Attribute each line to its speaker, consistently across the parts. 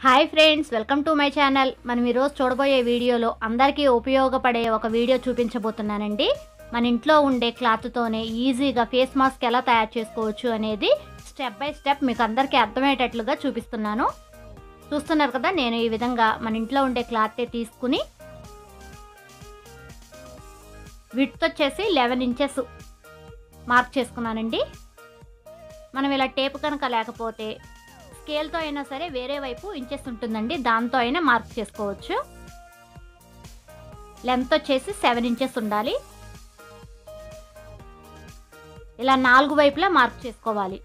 Speaker 1: hi friends welcome to my channel మనం ఈరోజు చూడబోయే వీడియోలో అందరికీ ఉపయోగపడే ఒక వీడియో చూపించబోతున్నానండి మన ఇంట్లో ఉండే క్లాత్తోనే ఈజీగా ఫేస్ మాస్క్ ఎలా తయారు చేసుకోవచ్చు అనేది స్టెప్ బై స్టెప్ మీకు అందరికీ అర్థమయ్యేటట్లుగా చూపిస్తున్నాను చూస్తున్నారు కదా నేను ఈ విధంగా మన ఇంట్లో ఉండే క్లాత్ తీసుకుని విడ్త్ వచ్చేసి లెవెన్ ఇంచెస్ మార్క్ చేసుకున్నానండి మనం ఇలా టేప్ కనుక లేకపోతే స్కేల్తో అయినా సరే వేరే వైపు ఇంచెస్ ఉంటుందండి దాంతో అయినా మార్క్ చేసుకోవచ్చు లెంత్ వచ్చేసి సెవెన్ ఇంచెస్ ఉండాలి ఇలా నాలుగు వైపులా మార్క్ చేసుకోవాలి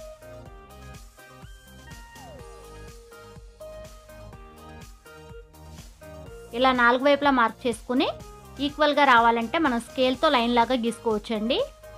Speaker 1: ఇలా నాలుగు వైపులా మార్క్ చేసుకుని ఈక్వల్గా రావాలంటే మనం స్కేల్తో లైన్ లాగా గీసుకోవచ్చండి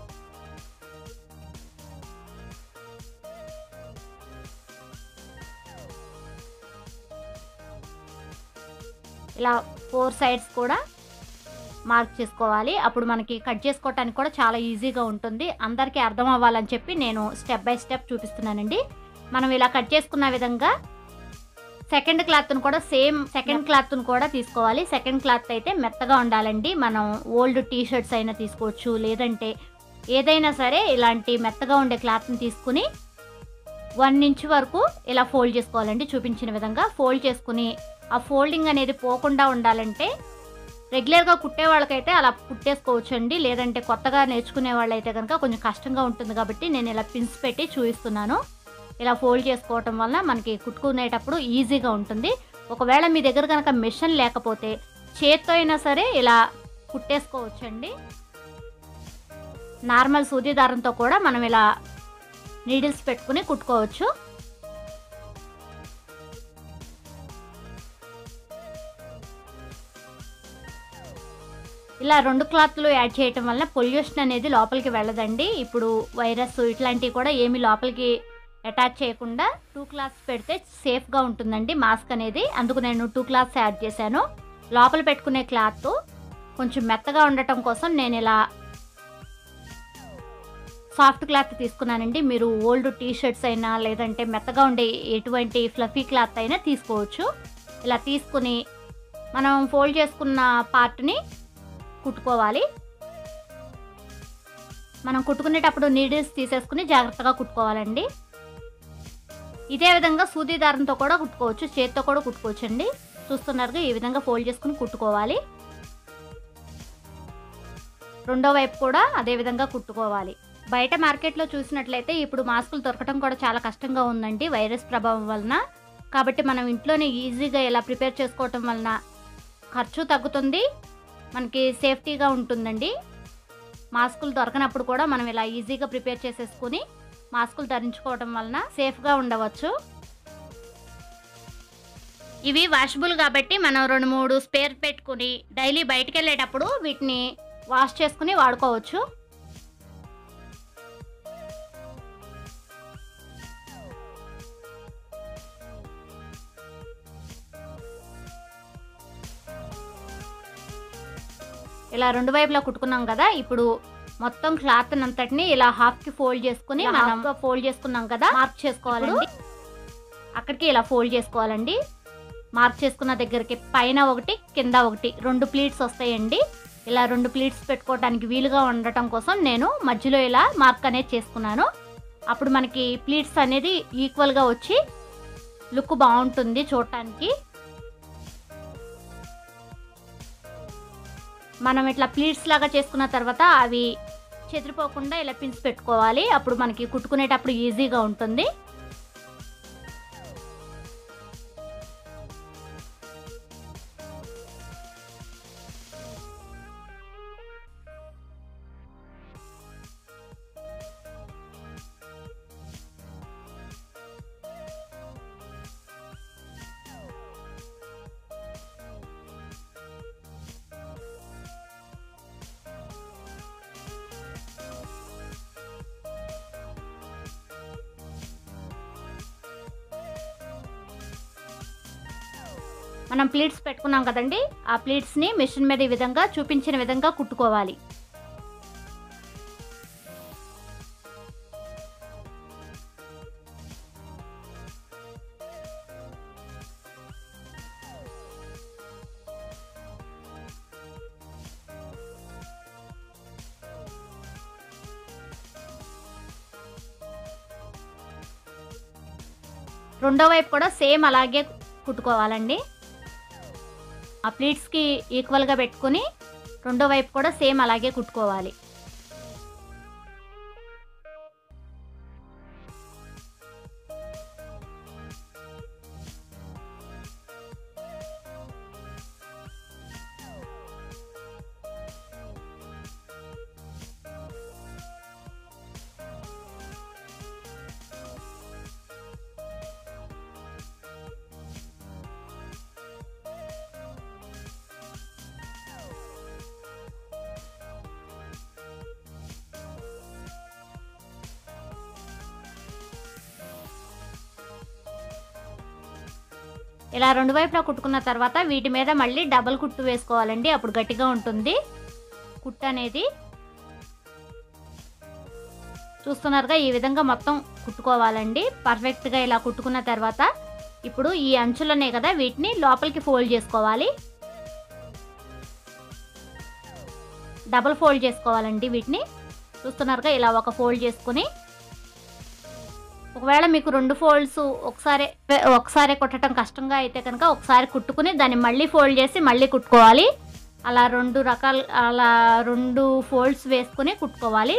Speaker 1: ఇలా ఫోర్ సైడ్స్ కూడా మార్క్ చేసుకోవాలి అప్పుడు మనకి కట్ చేసుకోవటానికి కూడా చాలా ఈజీగా ఉంటుంది అందరికీ అర్థం అవ్వాలని చెప్పి నేను స్టెప్ బై స్టెప్ చూపిస్తున్నానండి మనం ఇలా కట్ చేసుకున్న విధంగా సెకండ్ క్లాత్ను కూడా సేమ్ సెకండ్ క్లాత్ను కూడా తీసుకోవాలి సెకండ్ క్లాత్ అయితే మెత్తగా ఉండాలండి మనం ఓల్డ్ టీ షర్ట్స్ అయినా తీసుకోవచ్చు లేదంటే ఏదైనా సరే ఇలాంటి మెత్తగా ఉండే క్లాత్ని తీసుకుని వన్ ఇంచ్ వరకు ఇలా ఫోల్డ్ చేసుకోవాలండి చూపించిన విధంగా ఫోల్డ్ చేసుకుని ఆ ఫోల్డింగ్ అనేది పోకుండా ఉండాలంటే రెగ్యులర్గా కుట్టే వాళ్ళకైతే అలా కుట్టేసుకోవచ్చండి లేదంటే కొత్తగా నేర్చుకునే వాళ్ళైతే కనుక కొంచెం కష్టంగా ఉంటుంది కాబట్టి నేను ఇలా పిన్స్ పెట్టి చూపిస్తున్నాను ఇలా ఫోల్డ్ చేసుకోవటం వల్ల మనకి కుట్టుకునేటప్పుడు ఈజీగా ఉంటుంది ఒకవేళ మీ దగ్గర కనుక మిషన్ లేకపోతే చేత్తో అయినా సరే ఇలా కుట్టేసుకోవచ్చండి నార్మల్ సూది దారంతో కూడా మనం ఇలా నీడిల్స్ పెట్టుకుని కుట్టుకోవచ్చు ఇలా రెండు క్లాత్లు యాడ్ చేయటం వల్ల పొల్యూషన్ అనేది లోపలికి వెళ్ళదండి ఇప్పుడు వైరస్ ఇట్లాంటివి కూడా ఏమి లోపలికి అటాచ్ చేయకుండా టూ క్లాత్స్ పెడితే సేఫ్గా ఉంటుందండి మాస్క్ అనేది అందుకు నేను టూ క్లాత్స్ యాడ్ చేశాను లోపల పెట్టుకునే క్లాత్ కొంచెం మెత్తగా ఉండటం కోసం నేను ఇలా సాఫ్ట్ క్లాత్ తీసుకున్నానండి మీరు ఓల్డ్ టీ షర్ట్స్ అయినా లేదంటే మెత్తగా ఉండే ఎటువంటి ఫ్లఫీ క్లాత్ అయినా తీసుకోవచ్చు ఇలా తీసుకుని మనం ఫోల్డ్ చేసుకున్న పార్ట్ని కుట్టుకోవాలి మనం కుట్టుకునేటప్పుడు నీడిల్స్ తీసేసుకుని జాగ్రత్తగా కుట్టుకోవాలండి ఇదే విధంగా సూది దారంతో కూడా కుట్టుకోవచ్చు చేతితో కూడా కుట్టుకోవచ్చు అండి చూస్తున్నారుగా ఈ విధంగా ఫోల్డ్ చేసుకుని కుట్టుకోవాలి రెండో వైపు కూడా అదే విధంగా కుట్టుకోవాలి బయట మార్కెట్లో చూసినట్లయితే ఇప్పుడు మాస్కులు దొరకడం కూడా చాలా కష్టంగా ఉందండి వైరస్ ప్రభావం వలన కాబట్టి మనం ఇంట్లోనే ఈజీగా ఇలా ప్రిపేర్ చేసుకోవటం వలన ఖర్చు తగ్గుతుంది మనకి సేఫ్టీగా ఉంటుందండి మాస్కులు దొరకనప్పుడు కూడా మనం ఇలా ఈజీగా ప్రిపేర్ చేసేసుకుని మాస్కులు ధరించుకోవడం వలన సేఫ్గా ఉండవచ్చు ఇవి వాషబుల్ కాబట్టి మనం రెండు మూడు స్పేర్ పెట్టుకుని డైలీ బయటికి వెళ్ళేటప్పుడు వీటిని వాష్ చేసుకుని వాడుకోవచ్చు ఇలా రెండు వైపులా కుట్టుకున్నాం కదా ఇప్పుడు మొత్తం క్లాత్ అంతటిని ఇలా హాఫ్ కి ఫోల్డ్ చేసుకుని మనం ఫోల్డ్ చేసుకున్నాం కదా మార్క్ చేసుకోవాలండి అక్కడికి ఇలా ఫోల్డ్ చేసుకోవాలండి మార్క్ చేసుకున్న దగ్గరికి పైన ఒకటి కింద ఒకటి రెండు ప్లీట్స్ వస్తాయండి ఇలా రెండు ప్లీట్స్ పెట్టుకోవడానికి వీలుగా ఉండటం కోసం నేను మధ్యలో ఇలా మార్క్ అనేది చేసుకున్నాను అప్పుడు మనకి ప్లీట్స్ అనేది ఈక్వల్గా వచ్చి లుక్ బాగుంటుంది చూడటానికి మనం ఇట్లా ప్లీట్స్ లాగా చేసుకున్న తర్వాత అవి చెదిరిపోకుండా ఇలా పిన్స్ పెట్టుకోవాలి అప్పుడు మనకి కుట్టుకునేటప్పుడు ఈజీగా ఉంటుంది మనం ప్లీట్స్ పెట్టుకున్నాం కదండి ఆ ప్లీట్స్ని మిషన్ మీద ఈ విధంగా చూపించిన విధంగా కుట్టుకోవాలి రెండో వైపు కూడా సేమ్ అలాగే కుట్టుకోవాలండి ఆ ప్లీట్స్కి ఈక్వల్గా పెట్టుకుని రెండో వైపు కూడా సేమ్ అలాగే కుట్టుకోవాలి ఇలా రెండు వైపులా కుట్టుకున్న తర్వాత వీటి మీద మళ్ళీ డబల్ కుట్టు వేసుకోవాలండి అప్పుడు గట్టిగా ఉంటుంది కుట్టు అనేది చూస్తున్నారుగా ఈ విధంగా మొత్తం కుట్టుకోవాలండి పర్ఫెక్ట్గా ఇలా కుట్టుకున్న తర్వాత ఇప్పుడు ఈ అంచులనే కదా వీటిని లోపలికి ఫోల్డ్ చేసుకోవాలి డబల్ ఫోల్డ్ చేసుకోవాలండి వీటిని చూస్తున్నారుగా ఇలా ఒక ఫోల్డ్ చేసుకుని ఒకవేళ మీకు రెండు ఫోల్డ్స్ ఒకసారి ఒకసారి కుట్టడం కష్టంగా అయితే కనుక ఒకసారి కుట్టుకుని దాన్ని మళ్ళీ ఫోల్డ్ చేసి మళ్ళీ కుట్టుకోవాలి అలా రెండు రకాల అలా రెండు ఫోల్డ్స్ వేసుకుని కుట్టుకోవాలి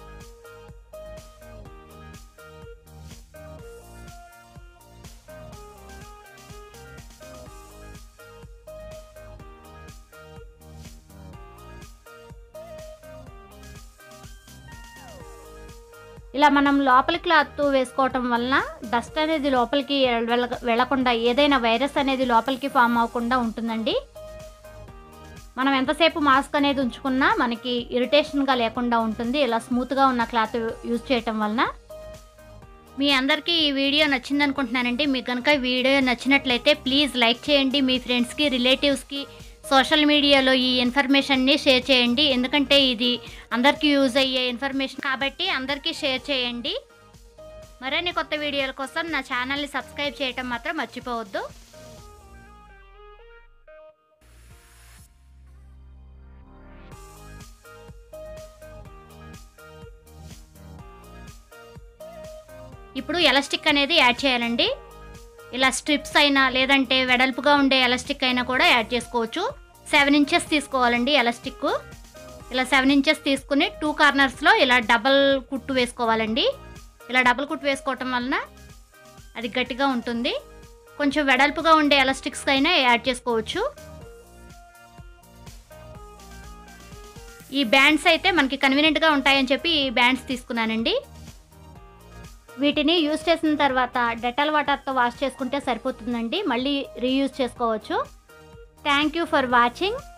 Speaker 1: ఇలా మనం లోపలి క్లాత్ వేసుకోవటం వలన డస్ట్ అనేది లోపలికి వెళ్ళ వెళ్ళకుండా ఏదైనా వైరస్ అనేది లోపలికి ఫామ్ అవ్వకుండా ఉంటుందండి మనం ఎంతసేపు మాస్క్ అనేది ఉంచుకున్నా మనకి ఇరిటేషన్గా లేకుండా ఉంటుంది ఇలా స్మూత్గా ఉన్న క్లాత్ యూజ్ చేయటం వలన మీ అందరికీ ఈ వీడియో నచ్చింది అనుకుంటున్నానండి మీకు కనుక ఈ వీడియో నచ్చినట్లయితే ప్లీజ్ లైక్ చేయండి మీ ఫ్రెండ్స్కి రిలేటివ్స్కి సోషల్ మీడియాలో ఈ ఇన్ఫర్మేషన్ని షేర్ చేయండి ఎందుకంటే ఇది అందరికీ యూజ్ అయ్యే ఇన్ఫర్మేషన్ కాబట్టి అందరికీ షేర్ చేయండి మరిన్ని కొత్త వీడియోల కోసం నా ఛానల్ని సబ్స్క్రైబ్ చేయటం మాత్రం మర్చిపోవద్దు ఇప్పుడు ఎలాస్టిక్ అనేది యాడ్ చేయాలండి ఇలా స్ట్రిప్స్ అయినా లేదంటే వెడల్పుగా ఉండే ఎలాస్టిక్ అయినా కూడా యాడ్ చేసుకోవచ్చు సెవెన్ ఇంచెస్ తీసుకోవాలండి ఎలాస్టిక్ ఇలా సెవెన్ ఇంచెస్ తీసుకుని టూ కార్నర్స్లో ఇలా డబల్ కుట్టు వేసుకోవాలండి ఇలా డబల్ కుట్టు వేసుకోవటం వలన అది గట్టిగా ఉంటుంది కొంచెం వెడల్పుగా ఉండే ఎలాస్టిక్స్ అయినా యాడ్ చేసుకోవచ్చు ఈ బ్యాండ్స్ అయితే మనకి కన్వీనియంట్గా ఉంటాయని చెప్పి ఈ బ్యాండ్స్ తీసుకున్నానండి వీటిని యూజ్ చేసిన తర్వాత డెటాల్ వాటర్తో వాష్ చేసుకుంటే సరిపోతుందండి మళ్ళీ రీయూజ్ చేసుకోవచ్చు థ్యాంక్ యూ ఫర్ వాచింగ్